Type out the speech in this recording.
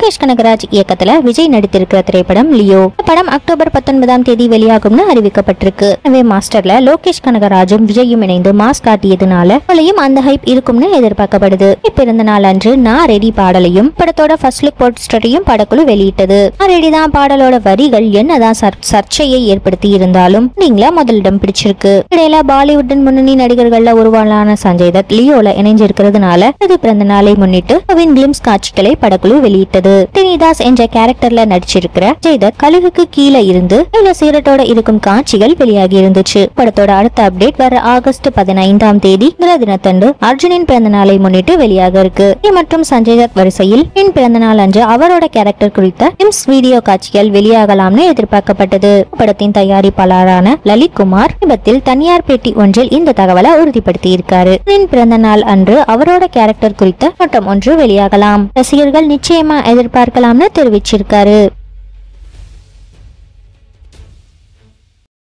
லோகேஷ் கனகராஜ் இயக்கத்துல விஜய் நடித்திருக்கிற திரைப்படம் லியோ இந்த படம் அக்டோபர் பத்தொன்பதாம் தேதி வெளியாகும்னு அறிவிக்கப்பட்டிருக்கு எனவே மாஸ்டர்ல லோகேஷ் கனகராஜும் விஜயும் இணைந்து மாஸ் காட்டியதுனால அவளையும் அந்த ஹைப் இருக்கும்னு எதிர்பார்க்கப்படுது பிறந்த நாள் அன்று நான் ரெடி பாடலையும் படத்தோட ஃபர்ஸ்ட் லுக் போஸ்டரையும் படக்குழு வெளியிட்டது நான் ரெடி தான் பாடலோட வரிகள் என்னதான் சர்- சர்ச்சையை ஏற்படுத்தி இருந்தாலும் நீங்களா முதலிடம் பிடிச்சிருக்கு இடையில பாலிவுட்டின் முன்னணி நடிகர்கள்ல உருவாளான சஞ்சய் தத் லியோல இணைஞ்சிருக்கிறதுனால இது பிறந்த நாளை முன்னிட்டு அவன் கிளிம்ஸ் காட்சிகளை படக்குழு வெளியிட்டது தினிதாஸ் என்ற கேரக்டர்ல நடிச்சிருக்கிற ஜெய் தத் கழுகுக்கு கீழே இருந்து இவ்வளவு சீரட்டோட இருக்கும் காட்சிகள் வெளியாகி இருந்துச்சு படத்தோட அடுத்த அப்டேட் வர ஆகஸ்ட் பதினைந்தாம் தேதி இந்த தினத்தன்று அர்ஜுனின் பிறந்த நாளை முன்னிட்டு வெளியாக இருக்கு இது மற்றும் சஞ்சய் தத் வரிசையில் என் பிறந்த நாள் அன்று அவரோட கேரக்டர் குறித்த கிம்ஸ் வீடியோ காட்சிகள் வெளியாகலாம்னு எதிர்பார்க்கப்பட்டது படத்தின் தயாரிப்பாளரான லலித் குமார் விபத்தில் தனியார் பேட்டி ஒன்றில் இந்த தகவலை உறுதிப்படுத்தி இருக்காரு என் பிறந்த நாள் அன்று அவரோட கேரக்டர் குறித்த பட்டம் ஒன்று வெளியாகலாம் ரசிகர்கள் நிச்சயமா எதிர்பார்க்கலாம்னு தெரிவிச்சிருக்காரு